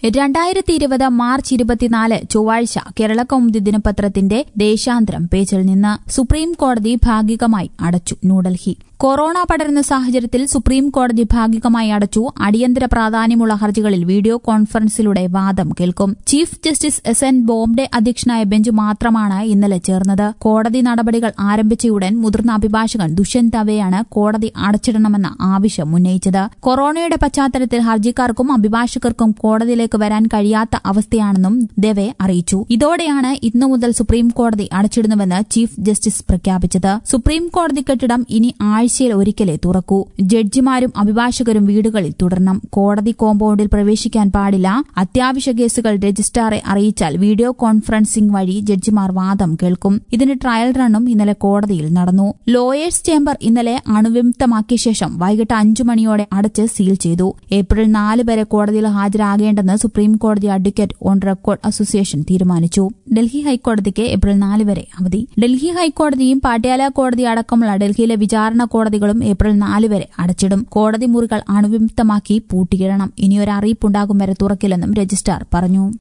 രണ്ടായിരത്തി ഇരുപത് മാർച്ച് ഇരുപത്തിനാല് ചൊവ്വാഴ്ച കേരള കൗമുദി ദിനപത്രത്തിന്റെ ദേശാന്തരം പേജിൽ നിന്ന് സുപ്രീം കോടതി ഭാഗികമായി അടച്ചു ന്യൂഡൽഹി കൊറോണ പടരുന്ന സാഹചര്യത്തിൽ സുപ്രീം കോടതി ഭാഗികമായി അടച്ചു അടിയന്തര പ്രാധാന്യമുള്ള ഹർജികളിൽ വീഡിയോ കോൺഫറൻസിലൂടെ വാദം കേൾക്കും chief justice S N Bobde അധ്യക്ഷനായ ബെഞ്ച് മാത്രമാണ് ഇന്നലെ ചേർന്നത് കോടതി നടപടികൾ ആരംഭിച്ചയുടൻ മുതിർന്ന അഭിഭാഷകൻ ദുഷ്യന്ത് ദവെയാണ് കോടതി അടച്ചിടണമെന്ന ആവശ്യം ഉന്നയിച്ചത് കൊറോണയുടെ പശ്ചാത്തലത്തിൽ ഹർജിക്കാർക്കും അഭിഭാഷകർക്കും കോടതിയിലേക്ക് വരാൻ കഴിയാത്ത അവസ്ഥയാണെന്നും ദവെ അറിയിച്ചു ഇതോടെയാണ് ഇന്നു മുതൽ സുപ്രീം കോടതി അടച്ചിടുന്നുവെന്ന് ചീഫ് ജസ്റ്റിസ് പ്രഖ്യാപിച്ചത് സുപ്രീം കോടതി കെട്ടിടം ഇനി ആഴ്ചയിൽ ഒരിക്കലേ തുറക്കൂ ജഡ്ജിമാരും അഭിഭാഷകരും വീടുകളിൽ തുടരണം കോടതി കോമ്പൌണ്ടിൽ പ്രവേശിക്കാൻ പാടില്ല അത്യാവശ്യ കേസുകൾ രജിസ്ട്രാറെ അറിയിച്ചാൽ വീഡിയോ കോൺഫറൻസിംഗ് വഴി ജഡ്ജിമാർ വാദം കേൾക്കും ഇതിന് ട്രയൽ റണ്ണും ഇന്നലെ കോടതിയിൽ നടന്നു ലോയേഴ്സ് ചേംബർ ഇന്നലെ അണുവിമുക്തമാക്കിയ ശേഷം വൈകിട്ട് അഞ്ചു മണിയോടെ അടച്ച് സീൽ ചെയ്തു ഏപ്രിൽ നാല് വരെ കോടതിയിൽ ഹാജരാകേണ്ടെന്ന് സുപ്രീം കോടതി അഡ്വക്കേറ്റ് ഓൺ റെക്കോർഡ് അസോസിയേഷൻ തീരുമാനിച്ചു ഡൽഹി ഹൈക്കോടതിക്ക് ഏപ്രിൽ നാല് വരെ അവധി ഡൽഹി ഹൈക്കോടതിയും പാട്യാല കോടതി അടക്കമുള്ള ഡൽഹിയിലെ വിചാരണ കോടതികളും ഏപ്രിൽ നാല് വരെ അടച്ചിടും കോടതി മുറികൾ അണുവിമുക്തമാക്കി പൂട്ടിയിടണം ഇനിയൊരു അറിയിപ്പുണ്ടാകും വരെ തുറക്കില്ലെന്നും രജിസ്ട്രാർ പറഞ്ഞു